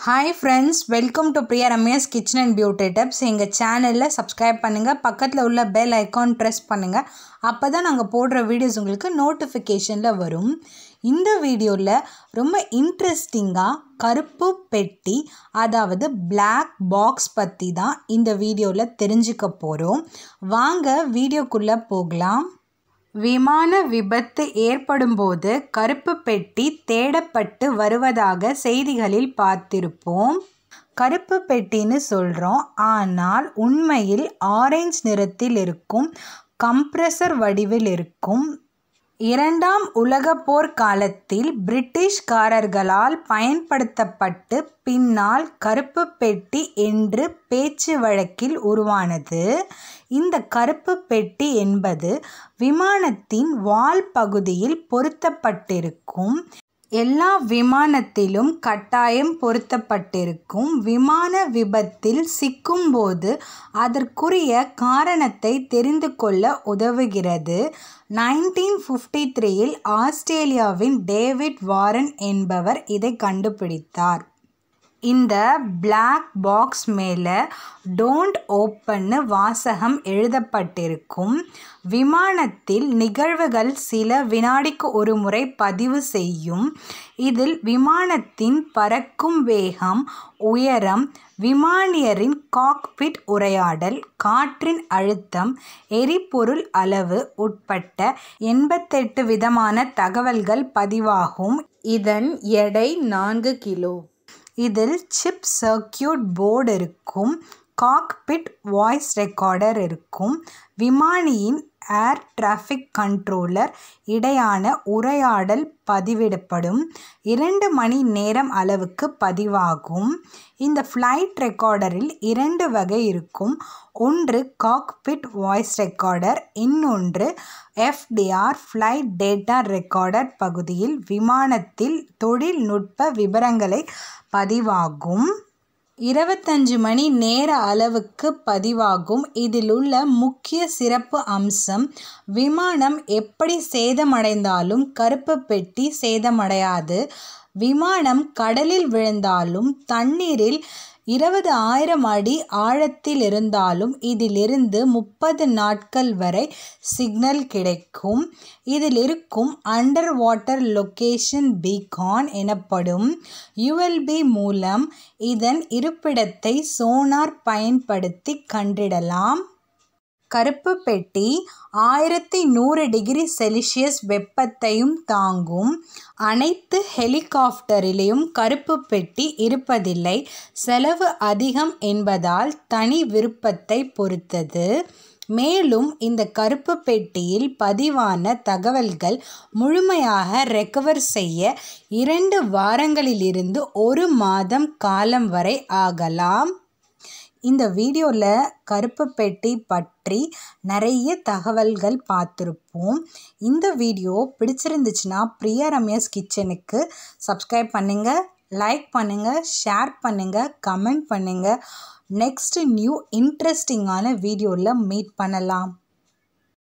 hi friends welcome to Priya Ramya's kitchen and beauty tips எங்கள் சேனலில் subscribe பண்ணுங்கள் பக்கத்தில் உள்ள பெல் ஐக்கான் ப்ரெஸ் பண்ணுங்கள் அப்போ தான் நாங்கள் போடுற வீடியோஸ் உங்களுக்கு நோட்டிஃபிகேஷனில் வரும் இந்த வீடியோவில் ரொம்ப இன்ட்ரெஸ்டிங்காக கருப்பு பெட்டி அதாவது Black பாக்ஸ் பற்றி தான் இந்த வீடியோவில் தெரிஞ்சுக்க போகிறோம் வாங்க வீடியோக்குள்ளே போகலாம் விமான விபத்து ஏற்படும்போது கருப்பு பெட்டி தேடப்பட்டு வருவதாக செய்திகளில் பார்த்திருப்போம் கருப்பு பெட்டின்னு சொல்கிறோம் ஆனால் உண்மையில் ஆரஞ்சு நிறத்தில் இருக்கும் கம்ப்ரஸர் வடிவில் இருக்கும் இரண்டாம் உலகப் போர் காலத்தில் பிரிட்டிஷ்காரர்களால் பயன்படுத்தப்பட்டு பின்னால் கருப்பு பெட்டி என்று பேச்சு வழக்கில் உருவானது இந்த கருப்பு பெட்டி என்பது விமானத்தின் வால் பகுதியில் பொருத்தப்பட்டிருக்கும் எல்லா விமானத்திலும் கட்டாயம் பொருத்தப்பட்டிருக்கும் விமான விபத்தில் சிக்கும்போது அதற்குரிய காரணத்தை தெரிந்து கொள்ள உதவுகிறது நைன்டீன் ஃபிஃப்டி த்ரீயில் ஆஸ்திரேலியாவின் டேவிட் வாரன் என்பவர் இதை கண்டுபிடித்தார் இந்த பிளாக் பாக்ஸ் மேலே டோன்ட் ஓப்பன்னு வாசகம் எழுதப்பட்டிருக்கும் விமானத்தில் நிகழ்வுகள் சில வினாடிக்கு ஒரு முறை பதிவு செய்யும் இதில் விமானத்தின் பறக்கும் வேகம் உயரம் விமானியரின் காக்பிட் உரையாடல் காற்றின் அழுத்தம் எரிபொருள் அளவு உட்பட்ட எண்பத்தெட்டு விதமான தகவல்கள் பதிவாகும் இதன் எடை நான்கு கிலோ இதில் சிப் சர்க்கியூட் போர்டு இருக்கும் காக்பிட் வாய்ஸ் ரெக்கார்டர் இருக்கும் விமானியின் ஏர் டிராஃபிக் கண்ட்ரோலர் இடையான உரையாடல் பதிவிடப்படும் இரண்டு மணி நேரம் அளவுக்கு பதிவாகும் இந்த ஃப்ளைட் ரெக்கார்டரில் இரண்டு வகை இருக்கும் ஒன்று காக்பிட் வாய்ஸ் ரெக்கார்டர் இன்னொன்று எஃப்டிஆர் ஃப்ளைட் டேட்டா ரெக்கார்டர் பகுதியில் விமானத்தில் தொழில்நுட்ப விவரங்களை பதிவாகும் இருபத்தஞ்சு மணி நேர அளவுக்கு பதிவாகும் இதில் உள்ள முக்கிய சிறப்பு அம்சம் விமானம் எப்படி சேதமடைந்தாலும் கருப்பு பெட்டி சேதமடையாது விமானம் கடலில் விழுந்தாலும் தண்ணீரில் இருபது ஆயிரம் அடி ஆழத்தில் இருந்தாலும் இதிலிருந்து முப்பது நாட்கள் வரை சிக்னல் கிடைக்கும் இதில் இருக்கும் அண்டர் வாட்டர் லொக்கேஷன் பீகான் எனப்படும் யுஎல்பி மூலம் இதன் இருப்பிடத்தை சோனார் பயன்படுத்தி கண்டிடலாம் கருப்பு பெட்டி ஆயிரத்தி நூறு டிகிரி செல்சியஸ் வெப்பத்தையும் தாங்கும் அனைத்து ஹெலிகாப்டரிலையும் கருப்பு பெட்டி இருப்பதில்லை செலவு அதிகம் என்பதால் தனி விருப்பத்தை பொறுத்தது மேலும் இந்த கருப்பு பெட்டியில் பதிவான தகவல்கள் முழுமையாக ரெக்கவர் செய்ய இரண்டு வாரங்களிலிருந்து ஒரு மாதம் காலம் வரை ஆகலாம் இந்த வீடியோவில் கருப்பு பெட்டி பற்றி நிறைய தகவல்கள் பார்த்துருப்போம் இந்த வீடியோ பிடிச்சிருந்துச்சுன்னா பிரியா ரம்யாஸ் கிச்சனுக்கு சப்ஸ்கிரைப் பண்ணுங்கள் லைக் பண்ணுங்கள் ஷேர் பண்ணுங்கள் கமெண்ட் பண்ணுங்கள் நெக்ஸ்ட் நியூ இன்ட்ரெஸ்டிங்கான வீடியோவில் மீட் பண்ணலாம்